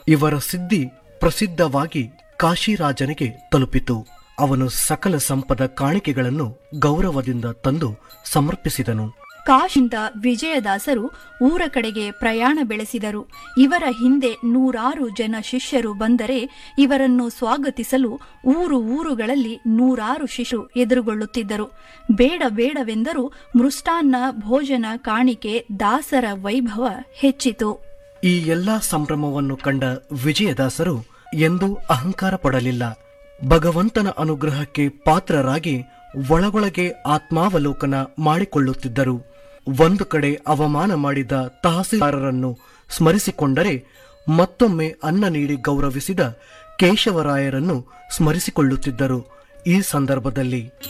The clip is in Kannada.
ಇವರ ಸಿದ್ಧಿ ಪ್ರಸಿದ್ಧವಾಗಿ ಕಾಶಿರಾಜನಿಗೆ ತಲುಪಿತು ಅವನು ಸಕಲ ಸಂಪದ ಕಾಣಿಕೆಗಳನ್ನು ಗೌರವದಿಂದ ತಂದು ಸಮರ್ಪಿಸಿದನು ಕಾಶಿಂದ ವಿಜಯದಾಸರು ಊರ ಕಡೆಗೆ ಪ್ರಯಾಣ ಬೆಳೆಸಿದರು ಇವರ ಹಿಂದೆ ನೂರಾರು ಜನ ಶಿಷ್ಯರು ಬಂದರೆ ಇವರನ್ನು ಸ್ವಾಗತಿಸಲು ಊರು ಊರುಗಳಲ್ಲಿ ನೂರಾರು ಶಿಶು ಎದುರುಗೊಳ್ಳುತ್ತಿದ್ದರು ಬೇಡ ಬೇಡವೆಂದರೂ ಮೃಷ್ಟಾನ್ನ ಭೋಜನ ಕಾಣಿಕೆ ದಾಸರ ವೈಭವ ಹೆಚ್ಚಿತು ಈ ಎಲ್ಲಾ ಸಂಭ್ರಮವನ್ನು ಕಂಡ ವಿಜಯದಾಸರು ಎಂದೂ ಅಹಂಕಾರ ಪಡಲಿಲ್ಲ ಭಗವಂತನ ಅನುಗ್ರಹಕ್ಕೆ ಪಾತ್ರರಾಗಿ ಒಳಗೊಳಗೆ ಆತ್ಮಾವಲೋಕನ ಮಾಡಿಕೊಳ್ಳುತ್ತಿದ್ದರು ಒಂದು ಕಡೆ ಅವಮಾನ ಮಾಡಿದ ತಹಸೀಲ್ದಾರರನ್ನು ಸ್ಮರಿಸಿಕೊಂಡರೆ ಮತ್ತೊಮ್ಮೆ ಅನ್ನ ನೀಡಿ ಗೌರವಿಸಿದ ಕೇಶವರಾಯರನ್ನು ಸ್ಮರಿಸಿಕೊಳ್ಳುತ್ತಿದ್ದರು ಈ ಸಂದರ್ಭದಲ್ಲಿ